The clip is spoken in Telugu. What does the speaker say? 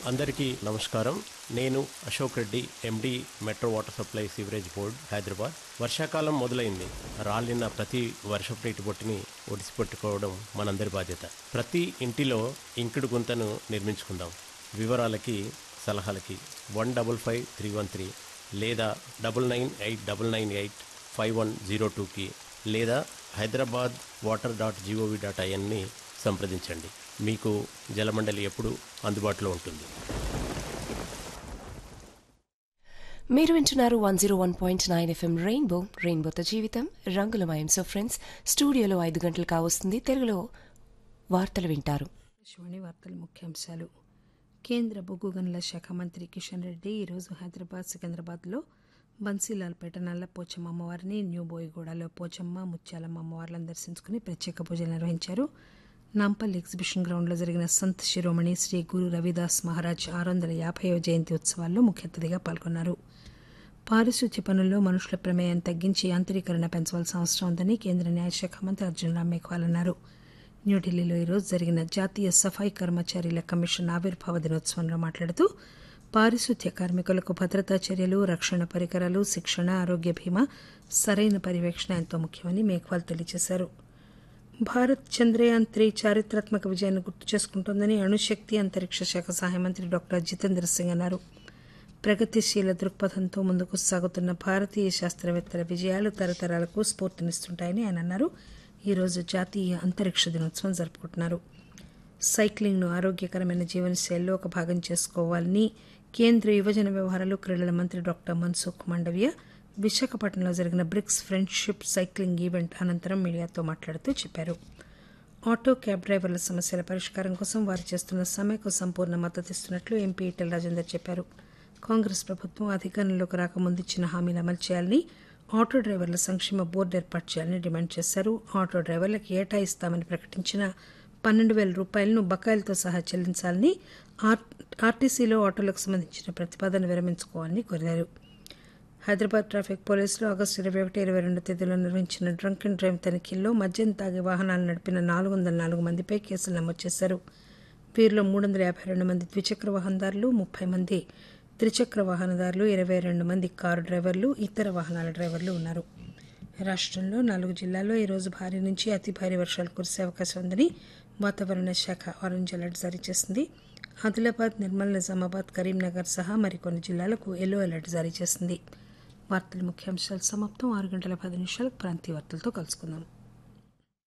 అందరికీ నమస్కారం నేను Ashok Reddy MD metro water supply sewerage board Hyderabad వర్షాకాలం మొదలైంది రాలిన ప్రతి వర్షపు నీటి బొట్టుని ఒడిసిపెట్టుకోవడం మనందరి బాధ్యత ప్రతి ఇంటిలో ఇంకుడు గుంతను నిర్మించుకుందాం వివరాలకి సలహాలకి one double five three one three లేదా double nine eight double nine eight five one zero టూకి లేదా Hyderabad water dot GOV dot ఐఎన్ని సంప్రదించండి మీకు జలమండలి ఎప్పుడు అందుబాటులో ఉంటుంది మీరు వింటున్నారు one zero one point nine FM rainbow రెయిన్బోతో జీవితం రంగులమయం సో ఫ్రెండ్స్ స్టూడియోలో ఐదు గంటలు కావస్తుంది తెలుగులో వార్తలు వింటారు ఆకాశవాణి వార్తల ముఖ్యాంశాలు కేంద్ర బొగ్గు గనుల శాఖ మంత్రి కిషన్ రెడ్డి ఈరోజు హైదరాబాద్ సికింద్రాబాద్లో బన్సీలాల్పేట నల్ల పోచమ్మ అమ్మవారిని న్యూ బోయిగూడలో పోచమ్మ ముత్యాలమ్మ అమ్మవార్లను దర్శించుకుని ప్రత్యేక పూజలు నిర్వహించారు నాంపల్లి ఎగ్జిబిషన్ గ్రౌండ్లో జరిగిన సంత్ శిరోమణి శ్రీ గురు రవిదాస్ మహారాజ్ ఆరు వందల యాభైవ జయంతి ఉత్సవాల్లో ముఖ్య అతిథిగా పాల్గొన్నారు పారిశుద్ధ్య పనుల్లో మనుషుల ప్రమేయం తగ్గించి యాంత్రీకరణ పెంచవలసిన అవసరం ఉందని కేంద్ర న్యాయశాఖ మంత్రి అర్జున్ రామ్ మేఘ్వాల్ అన్నారు న్యూఢిల్లీలో ఈరోజు జరిగిన జాతీయ సఫాయి కర్మచారీల కమిషన్ ఆవిర్భావ దినోత్సవంలో మాట్లాడుతూ పారిశుద్ధ్య కార్మికులకు భద్రతా చర్యలు రక్షణ పరికరాలు శిక్షణ ఆరోగ్య బీమా సరైన పర్యవేక్షణ ఎంతో ముఖ్యమని మేఘ్వాల్ తెలియజేశారు భారత్ చంద్రయాన్ త్రీ చారిత్రాత్మక విజయాన్ని గుర్తు చేసుకుంటోందని అణుశక్తి అంతరిక్ష శాఖ సహాయ మంత్రి డాక్టర్ జితేంద్ర సింగ్ అన్నారు ప్రగతిశీల దృక్పథంతో ముందుకు సాగుతున్న భారతీయ శాస్త్రవేత్తల విజయాలు తరతరాలకు స్ఫూర్తినిస్తుంటాయని ఆయన అన్నారు ఈరోజు జాతీయ అంతరిక్ష దినోత్సవం జరుపుకుంటున్నారు సైక్లింగ్ను ఆరోగ్యకరమైన జీవనశైలిలో ఒక భాగం చేసుకోవాలని కేంద్ర యువజన వ్యవహారాలు క్రీడల మంత్రి డాక్టర్ మన్సుఖ్ మాండవియా విశాఖపట్నంలో జరిగిన బ్రిక్స్ ఫ్రెండ్షిప్ సైక్లింగ్ ఈవెంట్ అనంతరం మీడియాతో మాట్లాడుతూ చెప్పారు ఆటో క్యాబ్ డ్రైవర్ల సమస్యల పరిష్కారం కోసం వారు చేస్తున్న సమ్మెకు సంపూర్ణ మద్దతిస్తున్నట్లు ఎంపీ ఈటెల రాజేందర్ చెప్పారు కాంగ్రెస్ ప్రభుత్వం అధికారంలోకి రాకముందు ఇచ్చిన హామీలు అమలు చేయాలని ఆటో డ్రైవర్ల సంక్షేమ బోర్డు ఏర్పాటు చేయాలని డిమాండ్ చేశారు ఆటో డ్రైవర్లకు ఏటా ఇస్తామని ప్రకటించిన పన్నెండు వేల రూపాయలను బకాయిలతో సహా చెల్లించాలని ఆర్ ఆర్టీసీలో ఆటోలకు సంబంధించిన ప్రతిపాదన విరమించుకోవాలని కోరారు హైదరాబాద్ ట్రాఫిక్ పోలీసులు ఆగస్టు ఇరవై ఒకటి ఇరవై రెండు తేదీలో నిర్వహించిన డ్రంక్ అండ్ డ్రైవ్ తనిఖీల్లో మద్యం తాగి వాహనాలు నడిపిన నాలుగు వందల నాలుగు మందిపై కేసులు నమోదు చేశారు వీరిలో మూడు వందల యాభై రెండు మంది ద్విచక్ర వాహనదారులు ముప్పై మంది త్రిచక్ర వాహనదారులు ఇరవై రెండు మంది కారు డ్రైవర్లు ఇతర వాహనాల డ్రైవర్లు ఉన్నారు రాష్ట్రంలో నాలుగు జిల్లాల్లో ఈరోజు భారీ నుంచి అతి భారీ వర్షాలు కురిసే అవకాశం ఉందని వాతావరణ శాఖ ఆరెంజ్ అలర్ట్ జారీ చేసింది ఆదిలాబాద్ నిర్మల్ నిజామాబాద్ కరీంనగర్ సహా మరికొన్ని జిల్లాలకు ఎల్లో అలర్ట్ జారీ చేసింది వార్తల ముఖ్యాంశాలు సమాప్తం ఆరు గంటల పది నిమిషాలకు ప్రాంతీయ వార్తలతో కలుసుకుందాం